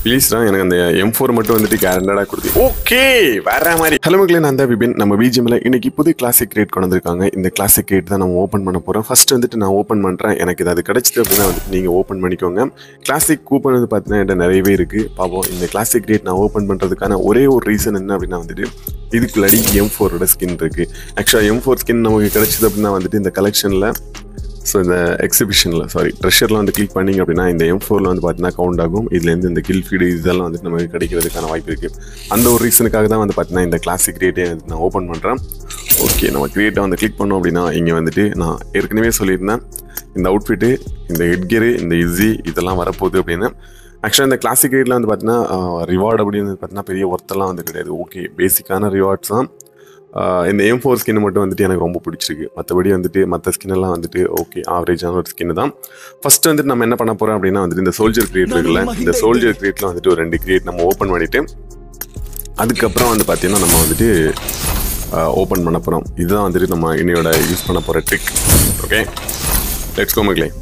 ப்ளீஸ்டா எனக்கு அந்த எம் ஃபோர் மட்டும் வந்துட்டு கேரண்டடாக கொடுத்து ஓகே வேற மாதிரி ஹலோ மக்களே நான் தான் விபின் நம்ம பிஜிஎம்ல இன்னைக்கு புது கிளாசிக் கிரேட் கொண்டு வந்திருக்காங்க இந்த கிளாசிக் கிரேட் தான் நம்ம ஓப்பன் பண்ண போகிறோம் ஃபர்ஸ்ட் வந்துட்டு நான் ஓப்பன் பண்ணுறேன் எனக்கு இது அது கிடைச்சது அப்படின்னா வந்துட்டு நீங்கள் ஓப்பன் பண்ணிக்கோங்க கிளாசிக் கூப்பன் வந்து பார்த்தீங்கன்னா என்கிட்ட நிறையவே இருக்குது பார்ப்போம் இந்த கிளாசிக் கிரேட் நான் ஓப்பன் பண்ணுறதுக்கான ஒரே ஒரு ரீசன் என்ன அப்படின்னா வந்துட்டு இதுக்குள்ளாடி எம் ஃபோரோட ஸ்கின் இருக்குது ஆக்சுவலாக எம் ஃபோர் ஸ்கின் நமக்கு கிடைச்சது அப்படின்னா வந்துட்டு இந்த கலெக்ஷனில் ஸோ இந்த எக்ஸிபிஷனில் சாரி ட்ரெஷரில் வந்து கிளிக் பண்ணிங்க அப்படின்னா இந்த எம் ஃபோரில் வந்து பார்த்தீங்கன்னா கவுண்ட் ஆகும் இதுலேருந்து இந்த கில் ஃபீடு இதெல்லாம் வந்துட்டு நமக்கு கிடைக்கிறதுக்கான வாய்ப்பு இருக்குது அந்த ஒரு ரீசனுக்காக தான் வந்து பார்த்தீங்கன்னா இந்த கிளாசிக் கிரியேட்டே வந்து நான் ஓப்பன் பண்ணுறேன் ஓகே நம்ம கிரியேட்டை வந்து கிளிக் பண்ணோம் அப்படின்னா இங்கே வந்துட்டு நான் ஏற்கனவே சொல்லியிருந்தேன் இந்த அவுட்ஃபிட்டு இந்த ஹெட்கியரு இந்த இஸி இதெல்லாம் வரப்போகுது அப்படின்னு ஆக்சுவலாக இந்த கிளாசிக் கிரியேட்டில் வந்து பார்த்தீங்கன்னா ரிவார்டு அப்படின்னு வந்து பார்த்தீங்கன்னா பெரிய ஒர்த்தெல்லாம் வந்து கிடையாது ஓகே பேசிக்கான ரிவார்ட்ஸ் தான் ஆஹ் இந்த எம் ஃபோர் ஸ்கின் மட்டும் வந்துட்டு எனக்கு ரொம்ப பிடிச்சிருக்கு மற்றபடி வந்துட்டு மற்ற ஸ்கின் எல்லாம் வந்துட்டு ஓகே ஆவரேஜான ஒரு ஸ்கின் தான் ஃபர்ஸ்ட் வந்துட்டு நம்ம என்ன பண்ண போறோம் அப்படின்னா வந்துட்டு இந்த சோல்ஜர் கிரியேட் இருக்குல்ல இந்த சோல்ஜர் கிரியேட்ல வந்துட்டு ஒரு ரெண்டு கிரியேட் நம்ம ஓப்பன் பண்ணிட்டு அதுக்கப்புறம் வந்து பார்த்தீங்கன்னா நம்ம வந்துட்டு ஓப்பன் பண்ண போகிறோம் இதுதான் வந்துட்டு நம்ம இன்னையோட யூஸ் பண்ண போகிற ட்ரிக் ஓகே லெட்ஸ் கோ மக்களே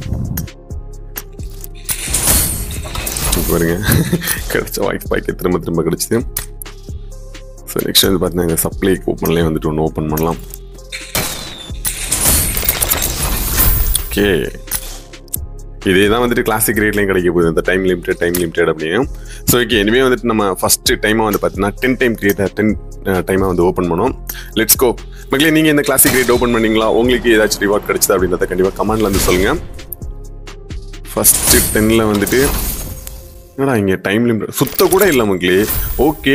இங்க பாருங்க கிடைச்ச வாய்ஸ் பாய்க்க திரும்ப திரும்ப கிடைச்சிது ஸோ நெக்ஸ்ட் வந்து பார்த்தீங்கன்னா இந்த சப்ளை கூப்பன்லேயே வந்துட்டு ஒன்று ஓப்பன் பண்ணலாம் ஓகே இதே தான் வந்துட்டு கிளாசிக் ரேட்லையும் கிடைக்க போகுது இந்த டைம் லிமிடெட் டைம் லிமிடெட் அப்படின்னு ஸோ ஓகே இனிமேல் வந்துட்டு நம்ம ஃபஸ்ட்டு டைமாக வந்து பார்த்தீங்கன்னா டென் டைம் கிரியேட்டர் டென் டைமாக வந்து ஓப்பன் பண்ணோம் லெட்ஸ் கோ மக்களே நீங்கள் இந்த கிளாசிக் ரேட் ஓப்பன் பண்ணீங்களா உங்களுக்கு ஏதாச்சும் ரிவார்ட் கிடைச்சதா அப்படின்றத கண்டிப்பாக கமெண்ட்ல வந்து சொல்லுங்கள் ஃபஸ்ட்டு டென்னில் வந்துட்டு என்னடா இங்கே டைம் லிமிட் சுத்த கூட இல்லை மக்களே ஓகே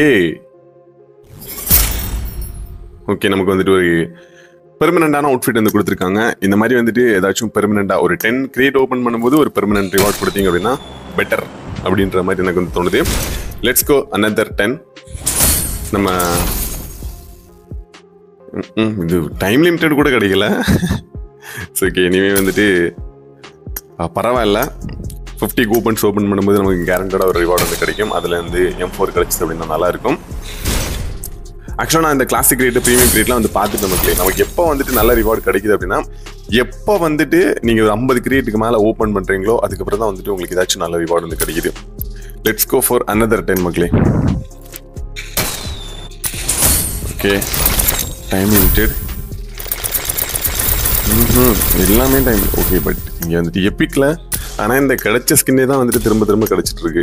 ஓகே நமக்கு வந்துட்டு ஒரு பெர்மனண்டான அவுட்ஃபிட் வந்து கொடுத்துருக்காங்க இந்த மாதிரி வந்துட்டு ஏதாச்சும் பெர்மனண்டா ஒரு டென் கிரியேட் ஓப்பன் பண்ணும்போது ஒரு பெர்மனன்ட் ரிவார்ட் கொடுத்தீங்க அப்படின்னா பெட்டர் அப்படின்ற மாதிரி எனக்கு வந்து தோணுது லெட்ஸ் கோ another டென் நம்ம ம், ம், இது டைம் லிமிட்டட் கூட கிடைக்கல ஓகே இனிமே வந்துட்டு ஆ, பரவாயில்ல ஃபிஃப்டி கூப்பன்ஸ் ஓப்பன் பண்ணும்போது நமக்கு கேரண்டடாக ஒரு ரிவார்டு வந்து கிடைக்கும் அதில் வந்து எம் ஃபோர் கிடைச்சது அப்படின்னா நல்லா இருக்கும் ஆக்சுவலாக நான் இந்த கிளாசிக் ரேட்டு ப்ரீமியம் ரேட்லாம் வந்து பார்த்துட்டு மக்களே நமக்கு எப்போ வந்துட்டு நல்ல ரிவார்டு கிடைக்குது அப்படின்னா எப்போ வந்துட்டு நீங்கள் ஒரு ஐம்பது கிரியேட்டுக்கு மேலே ஓப்பன் பண்ணுறீங்களோ அதுக்கப்புறம் தான் வந்துட்டு உங்களுக்கு ஏதாச்சும் நல்ல ரிவார்டு வந்து கிடைக்குது let's go for another ten மக்களே ஓகே டைம் லிமிட்டெட் எல்லாமே டைம் ஓகே பட் இங்கே வந்துட்டு எப்பிக்கில் ஆனால் இந்த கிடைச்ச ஸ்கின்னே தான் வந்துட்டு திரும்ப திரும்ப கிடைச்சிட்டு இருக்கு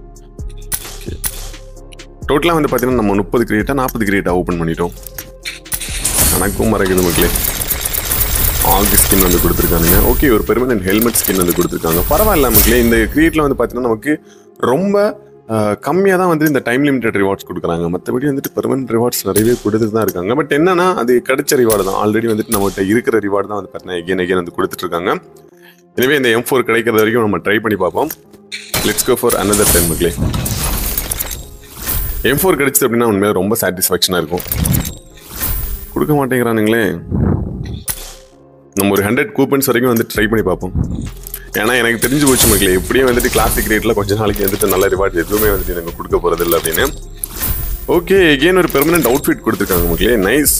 டோட்டலாக வந்து பார்த்தீங்கன்னா நம்ம முப்பது கிரியேட்டாக நாற்பது கிரியேட்டாக ஓப்பன் பண்ணிட்டோம் எனக்கும் மறக்குது மக்களே ஆகு ஸ்கின் வந்து கொடுத்துருக்கானுங்க ஓகே ஒரு பெர்மனன்ட் ஹெல்மெட் ஸ்கின் வந்து கொடுத்துருக்காங்க பரவாயில்ல மக்களே இந்த கிரியேட்டில் வந்து பார்த்தீங்கன்னா நமக்கு ரொம்ப கம்மியாக தான் வந்து இந்த டைம் லிமிடெட் ரிவார்ட்ஸ் கொடுக்குறாங்க மற்றபடி வந்துட்டு பெர்மனன்ட் ரிவார்ட்ஸ் நிறையவே கொடுத்துட்டு தான் இருக்காங்க பட் என்னன்னா அது கிடைச்ச ரிவார்டு தான் ஆல்ரெடி வந்துட்டு நம்மகிட்ட இருக்கிற ரிவார்டு தான் வந்து பார்த்தீங்கன்னா எகேன் எகேன் வந்து கொடுத்துட்டு இருக்காங்க எனவே இந்த எம் ஃபோர் கிடைக்கிறது வரைக்கும் நம்ம ட்ரை பண்ணி பார்ப்போம் let's go for another ten மக்களே எம் ஃபோர் கிடைச்சது அப்படின்னா உண்மையாக ரொம்ப சாட்டிஸ்ஃபேக்ஷனாக இருக்கும் கொடுக்க மாட்டேங்கிறானுங்களே நம்ம ஒரு ஹண்ட்ரட் கூப்பன்ஸ் வரைக்கும் வந்து ட்ரை பண்ணி பார்ப்போம் ஏன்னா எனக்கு தெரிஞ்சு போச்சு மக்களே எப்படியும் வந்துட்டு கிளாசிக் ரேட்டில் கொஞ்ச நாளைக்கு வந்துட்டு நல்ல ரிவார்ட் எதுவுமே வந்துட்டு எனக்கு கொடுக்க போகிறது இல்லை அப்படின்னு ஓகே எகெயின் ஒரு பெர்மனன்ட் அவுட்ஃபிட் கொடுத்துருக்காங்க மக்களே nice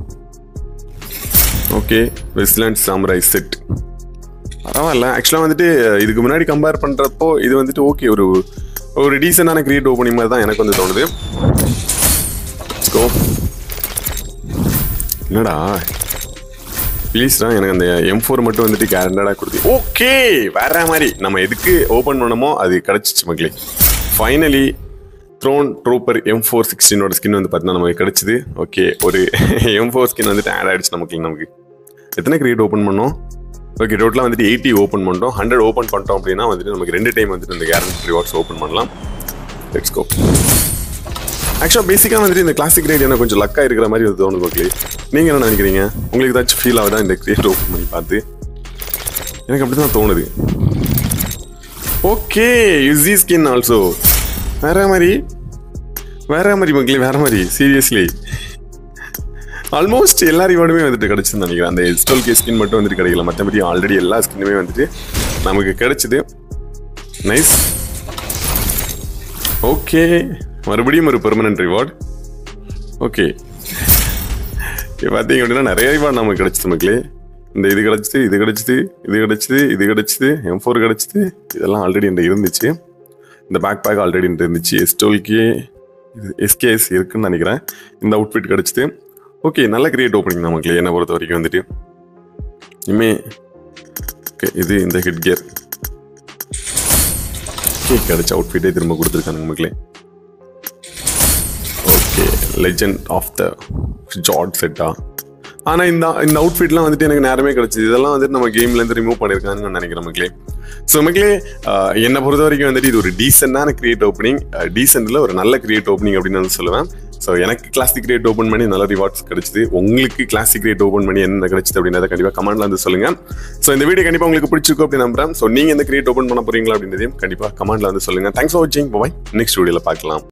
okay Westland samurai set பரவாயில்ல ஆக்சுவலாக வந்துட்டு இதுக்கு முன்னாடி கம்பேர் பண்ணுறப்போ இது வந்துட்டு ஓகே ஒரு ஒரு டீசெண்டான கிரியேட் ஓப்பனிங் மாதிரி தான் எனக்கு வந்து தோணுது Let's go. என்னடா ப்ளீஸ்டா எனக்கு அந்த எம் ஃபோர் மட்டும் வந்துட்டு கேரண்டடாக கொடுத்து ஓகே வேற மாதிரி நம்ம எதுக்கு ஓப்பன் பண்ணமோ அது கிடச்சிச்சு மக்களே finally throne trooper M four சிக்ஸ்டீனோட ஸ்கின் வந்து பார்த்தீங்கன்னா நமக்கு கிடச்சிது ஓகே ஒரு எம் ஃபோர் ஸ்கின் வந்துட்டு ஆட் ஆயிடுச்சு நமக்கு நமக்கு எத்தனை கிரியேட் ஓப்பன் பண்ணோம் ஓகே டோட்டலாக வந்துட்டு எயிட்டி ஓப்பன் பண்ணிட்டோம் ஹண்ட்ரட் ஓப்பன் பண்ணிட்டோம் அப்படின்னா வந்துட்டு நமக்கு ரெண்டு டைம் வந்துட்டு இந்த கேரண்டி ரிவார்ட்ஸ் ஓப்பன் பண்ணலாம் லெட்ஸ் கோ ஆக்சுவலாக பேசிக்காக வந்துட்டு இந்த கிளாசிக் கிரேட் எனக்கு கொஞ்சம் லக்காக இருக்கிற மாதிரி வந்து தோணுது மக்களே நீங்கள் என்ன நினைக்கிறீங்க உங்களுக்கு ஏதாச்சும் ஃபீல் ஆகுதா இந்த கிரியேட் ஓப்பன் பண்ணி பார்த்து எனக்கு அப்படி தான் தோணுது ஓகே யூசி ஸ்கின் ஆல்சோ வேற மாதிரி வேற மாதிரி மக்களே வேற மாதிரி சீரியஸ்லி ஆல்மோஸ்ட் எல்லா ரிவார்டுமே வந்துட்டு கிடைச்சுன்னு நினைக்கிறேன் அந்த எஸ்டோல் கே ஸ்கின் மட்டும் வந்துட்டு கிடைக்கல மற்றபடி ஆல்ரெடி எல்லா ஸ்கின்னுமே வந்துட்டு நமக்கு கிடைச்சிது நைஸ் ஓகே மறுபடியும் ஒரு பெர்மனன்ட் ரிவார்ட் ஓகே பார்த்தீங்க அப்படின்னா நிறைய ரிவார்ட் நமக்கு கிடைச்சது மக்களே இந்த இது கிடைச்சிது இது கிடைச்சிது இது கிடைச்சிது இது கிடைச்சிது எம் ஃபோர் கிடைச்சிது இதெல்லாம் ஆல்ரெடி என்கிட்ட இருந்துச்சு இந்த பேக் பேக் ஆல்ரெடி இருந்துச்சு எஸ்டோல்கே இது எஸ்கேஎஸ் இருக்குன்னு நினைக்கிறேன் இந்த அவுட்ஃபிட் கிடச்சிது ஓகே நல்ல கிரியேட் ஓப்பனிங் நமக்கு என்னை பொறுத்த வரைக்கும் வந்துட்டு இனிமே ஓகே இது இந்த ஹெட் கியர் ஓகே கிடச்ச அவுட்ஃபிட்டே திரும்ப கொடுத்துருக்காங்க நமக்குலே okay legend of the jade செட்டா ஆனால் இந்த இந்த அவுட்ஃபிட்லாம் வந்துட்டு எனக்கு நேரமே கிடச்சிது இதெல்லாம் வந்துட்டு நம்ம கேம்லேருந்து ரிமூவ் பண்ணியிருக்காங்கன்னு நான் நினைக்கிறேன் மக்களே ஸோ மக்களே ஆஹ், என்னை பொறுத்த வரைக்கும் வந்துட்டு இது ஒரு டீசெண்டான கிரியேட் ஓப்பனிங் டீசெண்டில் ஒரு நல்ல கிரியேட் ஓப்பனிங் அப்படின்னு நான் சொல்லுவேன் ஸோ எனக்கு கிளாசிக் கிரியேட் ஓப்பன் பண்ணி நல்ல ரிவார்ட்ஸ் கிடைச்சிது உங்களுக்கு கிளாசிக் கிரியேட் ஓப்பன் பண்ணி என்ன கிடைச்சிது அப்படின்றத கண்டிப்பாக கமெண்ட்ல வந்து சொல்லுங்க ஸோ இந்த வீடியோ கண்டிப்பாக உங்களுக்கு பிடிச்சிருக்கும் அப்படின்னு நம்புறேன் ஸோ நீங்கள் எந்த கிரியேட் ஓப்பன் பண்ண போறீங்களா அப்படின்றதையும் கண்டிப்பாக கமெண்ட்ல வந்து சொல்லுங்க தேங்க்ஸ் ஃபார் வாட்சிங் பாய் நெக்ஸ்ட் வீடியோவில் பார்க்கலாம்